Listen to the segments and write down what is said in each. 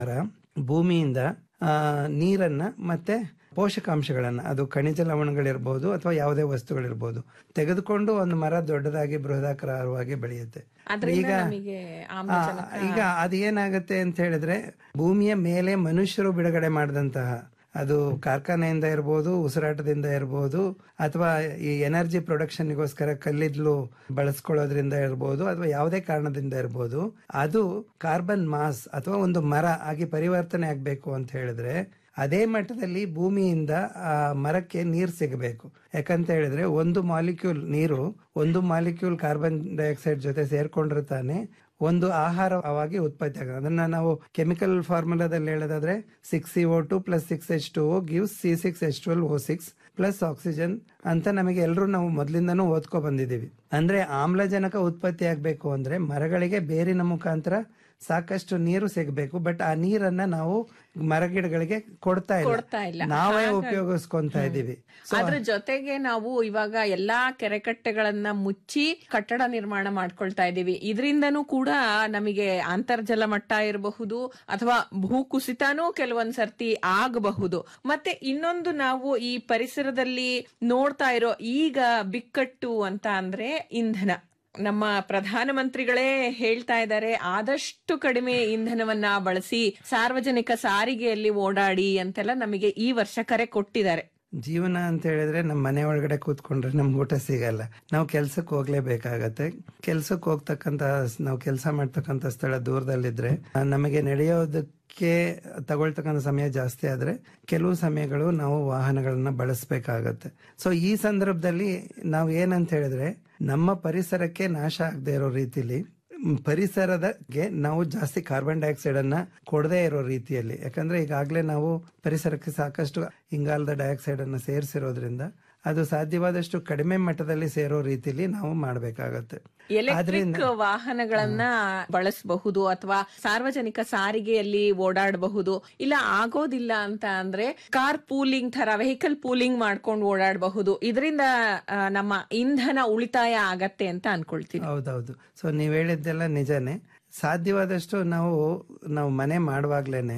ಮರ ಭೂಮಿಯಿಂದ ಆ, ನೀರನ್ನ ಮತ್ತೆ ಪೋಷಕಾಂಶಗಳನ್ನ ಅದು ಖನಿಜ ಲವಣಗಳಿರ್ಬೋದು ಅಥವಾ ಯಾವುದೇ ವಸ್ತುಗಳಿರ್ಬೋದು ತೆಗೆದುಕೊಂಡು ಒಂದು ಮರ ದೊಡ್ಡದಾಗಿ ಬೃಹದಾಕಾರವಾಗಿ ಬೆಳೆಯುತ್ತೆ ಅದರಿಂದ ನಮಗೆ ಆ, ಆಮ್ಲಜನಕ ಈಗ ಅದೇನಾಗುತ್ತೆ ಅಂತ ಹೇಳಿದ್ರೆ ಭೂಮಿಯ ಮೇಲೆ ಮನುಷ್ಯರು ಬಿಡುಗಡೆ ಮಾಡಿದಂತಹ ಅದು ಕಾರ್ಖಾನೆಯಿಂದ ಇರ್ಬೋದು ಉಸಿರಾಟದಿಂದ ಇರ್ಬೋದು ಅಥವಾ ಈ ಎನರ್ಜಿ ಪ್ರೊಡಕ್ಷನ್ಗೋಸ್ಕರ ಕಲ್ಲಿದ್ಲು ಬಳಸ್ಕೊಳ್ಳೋದ್ರಿಂದ ಇರ್ಬೋದು ಅಥವಾ ಯಾವುದೇ ಕಾರಣದಿಂದ ಇರ್ಬೋದು ಅದು ಕಾರ್ಬನ್ ಮಾಸ್ ಅಥವಾ ಒಂದು ಮರ ಆಗಿ ಪರಿವರ್ತನೆ ಆಗ್ಬೇಕು ಅಂತ ಹೇಳಿದ್ರೆ ಅದೇ ಮಟ್ಟದಲ್ಲಿ ಭೂಮಿಯಿಂದ ಆ ಮರಕ್ಕೆ ನೀರು ಸಿಗಬೇಕು ಯಾಕಂತ ಹೇಳಿದ್ರೆ ಒಂದು ಮಾಲಿಕ್ಯೂಲ್ ನೀರು ಒಂದು ಮಾಲಿಕ್ಯೂಲ್ ಕಾರ್ಬನ್ ಡೈಆಕ್ಸೈಡ್ ಜೊತೆ ಸೇರ್ಕೊಂಡ್ರೆ ತಾನೆ ಒಂದು ಆಹಾರವಾಗಿ ಉತ್ಪತ್ತಿ ಆಗುತ್ತೆ ಅದನ್ನ ನಾವು ಕೆಮಿಕಲ್ ಫಾರ್ಮುಲಾದಲ್ಲಿ ಹೇಳೋದಾದ್ರೆ six C O two plus six H two O gives C six H twelve O six plus oxygen ಅಂತ ನಮಗೆ ಎಲ್ಲರೂ ನಾವು ಮೊದಲಿಂದನೂ ಓದ್ಕೊ ಬಂದಿದ್ದೀವಿ ಅಂದ್ರೆ ಆಮ್ಲಜನಕ ಉತ್ಪತ್ತಿ ಆಗ್ಬೇಕು ಅಂದ್ರೆ ಮರಗಳಿಗೆ ಬೇರಿನ ಮುಖಾಂತರ ಸಾಕಷ್ಟು ನೀರು ಸಿಗಬೇಕು ಬಟ್ ಆ ನೀರನ್ನ ನಾವು ಮರಗಿಡಗಳಿಗೆ ಕೊಡ್ತಾ ಕೊಡ್ತಾ ಇಲ್ಲ. ಇಲ್ಲ ನಾವೇ ಉಪಯೋಗಿಸ್ಕೊಂತಾ ಇದೀವಿ ಅದ್ರ ಜೊತೆಗೆ ನಾವು ಇವಾಗ ಎಲ್ಲಾ ಕೆರೆಕಟ್ಟೆಗಳನ್ನ ಮುಚ್ಚಿ ಕಟ್ಟಡ ನಿರ್ಮಾಣ ಮಾಡ್ಕೊಳ್ತಾ ಇದೀವಿ ಇದರಿಂದನೂ ಕೂಡ ನಮಗೆ ಅಂತರ್ಜಲ ಮಟ್ಟ ಇರಬಹುದು ಅಥವಾ ಭೂಕುಸಿತನೂ ಕೆಲವೊಂದ್ ಸರ್ತಿ ಆಗಬಹುದು ಮತ್ತೆ ಇನ್ನೊಂದು ನಾವು ಈ ಪರಿಸರದಲ್ಲಿ ನೋಡ್ತಾ ಇರೋ ಈಗ ಬಿಕ್ಕಟ್ಟು ಅಂತ ಅಂದ್ರೆ ಇಂಧನ ನಮ್ಮ ಪ್ರಧಾನಮಂತ್ರಿಗಳೇ ಹೇಳ್ತಾ ಇದ್ದಾರೆ ಆದಷ್ಟು ಕಡಿಮೆ ಇಂಧನವನ್ನ ಬಳಸಿ ಸಾರ್ವಜನಿಕ ಸಾರಿಗೆಯಲ್ಲಿ ಓಡಾಡಿ ಅಂತೆಲ್ಲ ನಮಗೆ ಈ ವರ್ಷ ಕರೆ ಕೊಟ್ಟಿದ್ದಾರೆ ಜೀವನ ಅಂತ ಹೇಳಿದ್ರೆ ನಮ್ಮ ಮನೆ ಒಳಗಡೆ ಕೂತ್ಕೊಂಡ್ರೆ ನಮ್ಗೆ ಊಟ ಸಿಗಲ್ಲ ನಾವು ಕೆಲ್ಸಕ್ಕೆ ಹೋಗ್ಲೇಬೇಕಾಗತ್ತೆ ಕೆಲ್ಸಕ್ಕೆ ಹೋಗ್ತಕ್ಕಂತ ನಾವು ಕೆಲಸ ಮಾಡ್ತಕ್ಕಂತ ಸ್ಥಳ ದೂರದಲ್ಲಿದ್ರೆ ಆ, ನಮಗೆ ನಡೆಯೋದಕ್ಕೆ ತಗೊಳ್ತಕ್ಕಂಥ ಸಮಯ ಜಾಸ್ತಿ ಆದ್ರೆ ಕೆಲವು ಸಮಯಗಳು ನಾವು ವಾಹನಗಳನ್ನ ಬಳಸಬೇಕಾಗತ್ತೆ ಸೊ ಈ ಸಂದರ್ಭದಲ್ಲಿ ನಾವು ಏನಂತ ಹೇಳಿದ್ರೆ ನಮ್ಮ ಪರಿಸರಕ್ಕೆ ನಾಶ ಆಗದೆ ಇರೋ ರೀತಿಲಿ ಮ್, ಪರಿಸರದಗೆ ನಾವು ಜಾಸ್ತಿ ಕಾರ್ಬನ್ ಡೈಆಕ್ಸೈಡ್ ಅನ್ನ ಕೊಡದೇ ಇರೋ ರೀತಿಯಲ್ಲಿ ಯಾಕಂದ್ರೆ ಈಗಾಗಲೇ ನಾವು ಪರಿಸರಕ್ಕೆ ಸಾಕಷ್ಟು ಇಂಗಾಲದ ಡೈಆಕ್ಸೈಡ್ ಅನ್ನ ಸೇರಿಸಿರೋದ್ರಿಂದ ಅದು ಸಾಧ್ಯವಾದಷ್ಟು ಕಡಿಮೆ ಮಟ್ಟದಲ್ಲಿ ಸೇರೋ ರೀತಿಲಿ ನಾವು ಮಾಡಬೇಕಾಗತ್ತೆ ಎಲೆಕ್ಟ್ರಿಕ್ ವಾಹನಗಳನ್ನ ಬಳಸಬಹುದು ಅಥವಾ ಸಾರ್ವಜನಿಕ ಸಾರಿಗೆಯಲ್ಲಿ ಓಡಾಡಬಹುದು ಇಲ್ಲ ಆಗೋದಿಲ್ಲ ಅಂತ ಅಂದ್ರೆ ಕಾರ್ ಪೂಲಿಂಗ್ ತರ ವೆಹಿಕಲ್ ಪೂಲಿಂಗ್ ಮಾಡ್ಕೊಂಡು ಓಡಾಡಬಹುದು ಇದರಿಂದ ನಮ್ಮ ಇಂಧನ ಉಳಿತಾಯ ಆಗತ್ತೆ ಅಂತ ಅನ್ಕೊಳ್ತೀನಿ ಹೌದೌದು ಸೊ ನೀವ್ ಹೇಳಿದ್ದೆಲ್ಲ ನಿಜಾನೇ ಸಾಧ್ಯವಾದಷ್ಟು ನಾವು ನಾವು ಮನೆ ಮಾಡುವಾಗ್ಲೇನೆ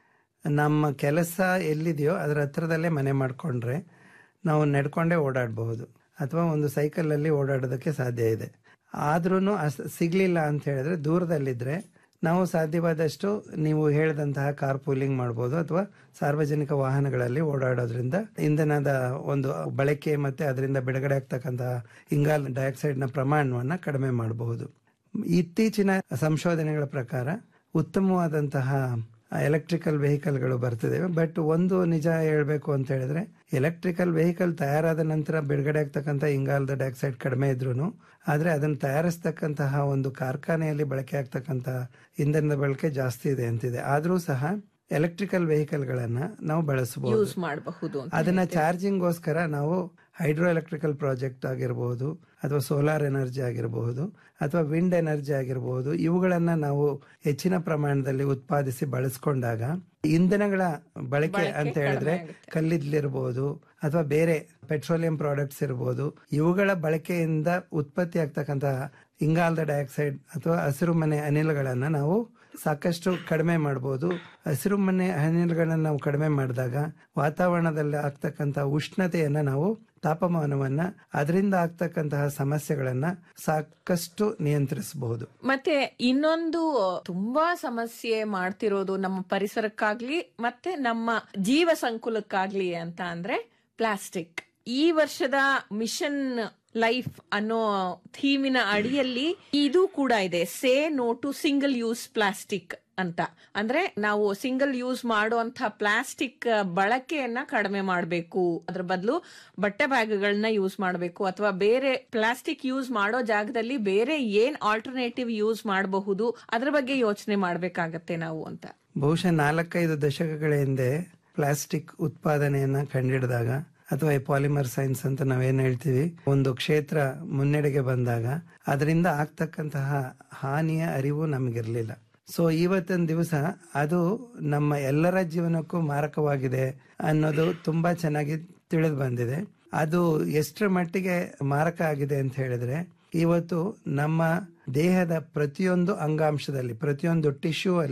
ನಮ್ಮ ಕೆಲಸ ಎಲ್ಲಿದೆಯೋ ಅದರ ಹತ್ರದಲ್ಲೇ ಮನೆ ಮಾಡ್ಕೊಂಡ್ರೆ ನಾವು ನಡ್ಕೊಂಡೇ ಓಡಾಡಬಹುದು ಅಥವಾ ಒಂದು ಸೈಕಲ್ ಅಲ್ಲಿ ಓಡಾಡೋದಕ್ಕೆ ಸಾಧ್ಯ ಇದೆ ಆದ್ರೂ ಸಿಗ್ಲಿಲ್ಲ ಅಂತ ಹೇಳಿದ್ರೆ ದೂರದಲ್ಲಿದ್ರೆ ನಾವು ಸಾಧ್ಯವಾದಷ್ಟು ನೀವು ಹೇಳಿದಂತಹ ಕಾರ್ ಪೂಲಿಂಗ್ ಮಾಡ್ಬೋದು ಅಥವಾ ಸಾರ್ವಜನಿಕ ವಾಹನಗಳಲ್ಲಿ ಓಡಾಡೋದ್ರಿಂದ ಇಂಧನದ ಒಂದು ಬಳಕೆ ಮತ್ತೆ ಅದರಿಂದ ಬಿಡುಗಡೆ ಆಗ್ತಕ್ಕಂತಹ ಇಂಗಾಲ ಡೈಆಕ್ಸೈಡ್ ನ ಪ್ರಮಾಣವನ್ನ ಕಡಿಮೆ ಮಾಡಬಹುದು ಇತ್ತೀಚಿನ ಸಂಶೋಧನೆಗಳ ಪ್ರಕಾರ ಉತ್ತಮವಾದಂತಹ ಎಲೆಕ್ಟ್ರಿಕಲ್ ವೆಹಿಕಲ್ಗಳು ಬರ್ತಿದ್ದಾವೆ ಬಟ್ ಒಂದು ನಿಜ ಹೇಳ್ಬೇಕು ಅಂತ ಹೇಳಿದ್ರೆ ಎಲೆಕ್ಟ್ರಿಕಲ್ ವೆಹಿಕಲ್ ತಯಾರಾದ ನಂತರ ಬಿಡುಗಡೆ ಆಗ್ತಕ್ಕಂಥ ಇಂಗಾಲದ ಡೈಆಕ್ಸೈಡ್ ಕಡಿಮೆ ಇದ್ರೂ ಆದ್ರೆ ಅದನ್ನು ತಯಾರಿಸ್ತಕ್ಕಂತಹ ಒಂದು ಕಾರ್ಖಾನೆಯಲ್ಲಿ ಬಳಕೆ ಆಗ್ತಕ್ಕಂತಹ ಇಂಧನದ ಬಳಕೆ ಜಾಸ್ತಿ ಇದೆ ಅಂತಿದೆ ಆದ್ರೂ ಸಹ ಎಲೆಕ್ಟ್ರಿಕಲ್ ವೆಹಿಕಲ್ಗಳನ್ನ ನಾವು ಬಳಸಬಹುದು ಯೂಸ್ ಮಾಡಬಹುದು ಅದನ್ನ ಚಾರ್ಜಿಂಗ್ಗೋಸ್ಕರ ನಾವು ಹೈಡ್ರೋ ಎಲೆಕ್ಟ್ರಿಕಲ್ ಪ್ರಾಜೆಕ್ಟ್ ಆಗಿರಬಹುದು ಅಥವಾ ಸೋಲಾರ್ ಎನರ್ಜಿ ಆಗಿರಬಹುದು ಅಥವಾ ವಿಂಡ್ ಎನರ್ಜಿ ಆಗಿರಬಹುದು ಇವುಗಳನ್ನ ನಾವು ಹೆಚ್ಚಿನ ಪ್ರಮಾಣದಲ್ಲಿ ಉತ್ಪಾದಿಸಿ ಬಳಸ್ಕೊಂಡಾಗ ಇಂಧನಗಳ ಬಳಕೆ ಅಂತ ಹೇಳಿದ್ರೆ ಕಲ್ಲಿದ್ಲಿರ್ಬೋದು ಅಥವಾ ಬೇರೆ ಪೆಟ್ರೋಲಿಯಂ ಪ್ರಾಡಕ್ಟ್ಸ್ ಇರ್ಬೋದು ಇವುಗಳ ಬಳಕೆಯಿಂದ ಉತ್ಪತ್ತಿ ಆಗ್ತಕ್ಕಂತಹ ಇಂಗಾಲದ ಡೈಆಕ್ಸೈಡ್ ಅಥವಾ ಹಸಿರು ಮನೆ ಅನಿಲಗಳನ್ನ ನಾವು ಸಾಕಷ್ಟು ಕಡಿಮೆ ಮಾಡಬಹುದು ಹಸಿರು ಮನೆ ಅನಿಲಗಳನ್ನ ನಾವು ಕಡಿಮೆ ಮಾಡಿದಾಗ ವಾತಾವರಣದಲ್ಲಿ ಆಗ್ತಕ್ಕಂತಹ ಉಷ್ಣತೆಯನ್ನ ನಾವು ತಾಪಮಾನವನ್ನ ಅದರಿಂದ ಆಗ್ತಕ್ಕಂತಹ ಸಮಸ್ಯೆಗಳನ್ನ ಸಾಕಷ್ಟು ನಿಯಂತ್ರಿಸಬಹುದು ಮತ್ತೆ ಇನ್ನೊಂದು ತುಂಬಾ ಸಮಸ್ಯೆ ಮಾಡ್ತಿರೋದು ನಮ್ಮ ಪರಿಸರಕ್ಕಾಗ್ಲಿ ಮತ್ತೆ ನಮ್ಮ ಜೀವ ಸಂಕುಲಕ್ಕಾಗ್ಲಿ ಅಂತ ಅಂದ್ರೆ ಪ್ಲಾಸ್ಟಿಕ್ ಈ ವರ್ಷದ ಮಿಷನ್ ಲೈಫ್ ಅನ್ನೋ ಥೀಮಿನ ಅಡಿಯಲ್ಲಿ ಇದು ಕೂಡ ಇದೆ say no to single use plastic ಅಂತ ಅಂದ್ರೆ ನಾವು ಸಿಂಗಲ್ ಯೂಸ್ ಮಾಡುವಂತ ಪ್ಲಾಸ್ಟಿಕ್ ಬಳಕೆಯನ್ನ ಕಡಿಮೆ ಮಾಡಬೇಕು ಅದ್ರ ಬದಲು ಬಟ್ಟೆ ಬ್ಯಾಗ್ಗಳನ್ನ ಯೂಸ್ ಮಾಡಬೇಕು ಅಥವಾ ಬೇರೆ ಪ್ಲಾಸ್ಟಿಕ್ ಯೂಸ್ ಮಾಡೋ ಜಾಗದಲ್ಲಿ ಬೇರೆ ಏನ್ ಆಲ್ಟರ್ನೇಟಿವ್ ಯೂಸ್ ಮಾಡಬಹುದು ಅದ್ರ ಬಗ್ಗೆ ಯೋಚನೆ ಮಾಡ್ಬೇಕಾಗತ್ತೆ ನಾವು ಅಂತ ಬಹುಶಃ ನಾಲ್ಕೈದು ದಶಕಗಳ ಹಿಂದೆ ಪ್ಲಾಸ್ಟಿಕ್ ಉತ್ಪಾದನೆಯನ್ನ ಕಂಡಿಡಿದಾಗ ಅಥವಾ ಈ ಪಾಲಿಮರ್ ಸೈನ್ಸ್ ಅಂತ ನಾವೇನ್ ಹೇಳ್ತೀವಿ ಒಂದು ಕ್ಷೇತ್ರ ಮುನ್ನಡೆಗೆ ಬಂದಾಗ ಅದರಿಂದ ಆಗ್ತಕ್ಕಂತಹ ಹಾನಿಯ ಅರಿವು ನಮಗಿರ್ಲಿಲ್ಲ ಸೊ ಇವತ್ತಿನ ದಿವಸ ಅದು ನಮ್ಮ ಎಲ್ಲರ ಜೀವನಕ್ಕೂ ಮಾರಕವಾಗಿದೆ ಅನ್ನೋದು ತುಂಬಾ ಚೆನ್ನಾಗಿ ತಿಳಿದು ಬಂದಿದೆ ಅದು ಎಷ್ಟರ ಮಟ್ಟಿಗೆ ಮಾರಕ ಆಗಿದೆ ಅಂತ ಹೇಳಿದ್ರೆ ಇವತ್ತು ನಮ್ಮ ದೇಹದ ಪ್ರತಿಯೊಂದು ಅಂಗಾಂಶದಲ್ಲಿ ಪ್ರತಿಯೊಂದು ಟಿಶ್ಯೂ ಅಲ್ಲಿ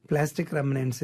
ಪ್ಲಾಸ್ಟಿಕ್ ರಮನೆಂಟ್ಸ್